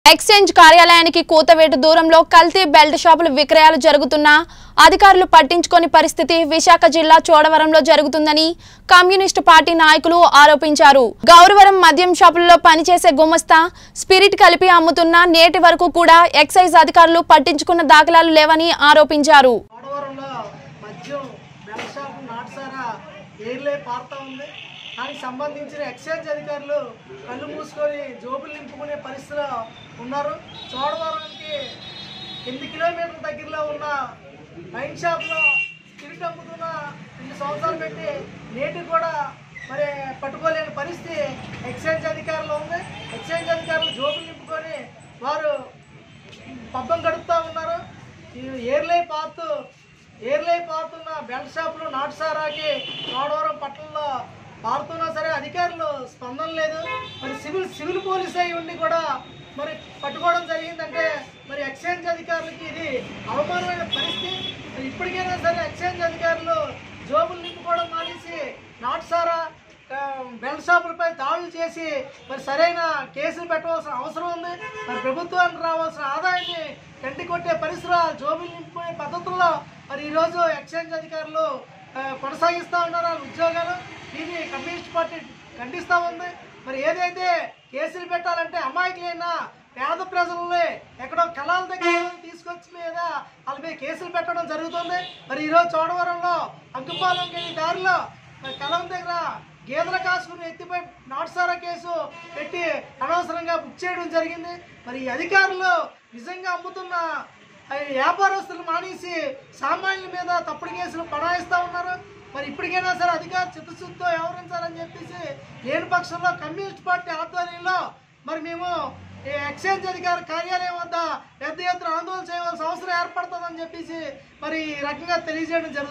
exchange కార్యాలయానికి కూతవేటు దూరంలో కల్తీ బెల్ట్ షాపులు విక్రయాలు జరుగుతున్నా అధికారులు పట్టించుకోని పరిస్థితి విశాఖ జిల్లా చోడవరంలో జరుగుతుందని కమ్యూనిస్టు పార్టీ నాయకులు ఆరోపించారు గౌరవరం మద్యం షాపుల్లో పనిచేసే గుమస్తా స్పిరిట్ కలిపి అమ్ముతున్న నేటి వరకు కూడా ఎక్సైజ్ అధికారులు పట్టించుకున్న దాఖలాలు లేవని ఆరోపించారు పోలవరంలో మద్యం బెల్ షాప్ నాటుసారా ఏర్లే పారుతా ఉంది దానికి సంబంధించిన ఎక్సైజ్ అధికారులు కళ్ళు మూసుకొని జోబులు నింపుకునే పరిస్థితిలో ఉన్నారు చోడవరంకి ఎనిమిది కిలోమీటర్ల దగ్గరలో ఉన్న వైన్ షాప్లో స్పిరిట్ అమ్ముతున్న రెండు సంవత్సరాలు పెట్టి నేటికి కూడా మరి పట్టుకోలేని పరిస్థితి ఎక్సైజ్ అధికారులు ఉంది ఎక్సైజ్ అధికారులు జోబులు నింపుకొని వారు పబ్బం గడుపుతా ఉన్నారు ఈ ఏర్లై పాతు ఏర్లై పాతున్న బెల్ట్ షాపులు నాటుసారాకి చోడవరం పట్టణంలో పారుతున్నా సరే అధికారులు స్పందన లేదు మరి సివిల్ సివిల్ పోలీస్ అయి ఉండి కూడా మరి పట్టుకోవడం జరిగిందంటే మరి ఎక్స్చేంజ్ అధికారులకి ఇది అవమానమైన పరిస్థితి మరి ఇప్పటికైనా సరే ఎక్స్చేంజ్ అధికారులు జోబులు నింపుకోవడం మానేసి నాటుసారా ఆ, బెల్ట్ షాపులపై దాడులు చేసి మరి సరైన కేసులు పెట్టవలసిన అవసరం ఉంది మరి ప్రభుత్వానికి రావాల్సిన ఆదాయాన్ని కంటి కొట్టే పరిసర జోబులు నింపుకునే పద్ధతుల్లో మరి ఈరోజు ఎక్స్చేంజ్ అధికారులు ఆ, కొనసాగిస్తూ ఉన్నారు వాళ్ళ ఉద్యోగాలు దీన్ని కమ్యూనిస్ట్ పార్టీ ఖండిస్తూ ఉంది మరి ఏదైతే కేసులు పెట్టాలంటే అమాయకులైన పేద ప్రజలని ఎక్కడో కళాల దగ్గర తీసుకొచ్చి మీద వాళ్ళ మీద కేసులు పెట్టడం జరుగుతుంది మరి ఈరోజు చోడవరంలో అంకుపాలెం వెళ్ళి దారిలో మరి కలం దగ్గర గేదెల కాసుకుని ఎత్తిపై నాటుసారా కేసు పెట్టి అనవసరంగా బుక్ చేయడం జరిగింది మరి ఈ అధికారులు నిజంగా అమ్ముతున్న ఆ వ్యాపారస్తులు మానేసి సామాన్యుల మీద తప్పుడు కేసులు పడాయిస్తూ ఉన్నారు మరి ఇప్పటికైనా సరే అధికార చిత్తశుద్ధితో వ్యవహరించాలని చెప్పేసి లేని పక్షంలో కమ్యూనిస్ట్ పార్టీ ఆధ్వర్యంలో మరి మేము ఈ ఎక్స్చేంజ్ అధికారి కార్యాలయం వద్ద పెద్ద ఎత్తున ఆందోళన చేయవలసిన అవసరం ఏర్పడుతుందని చెప్పేసి మరి ఈ రకంగా తెలియజేయడం జరుగుతుంది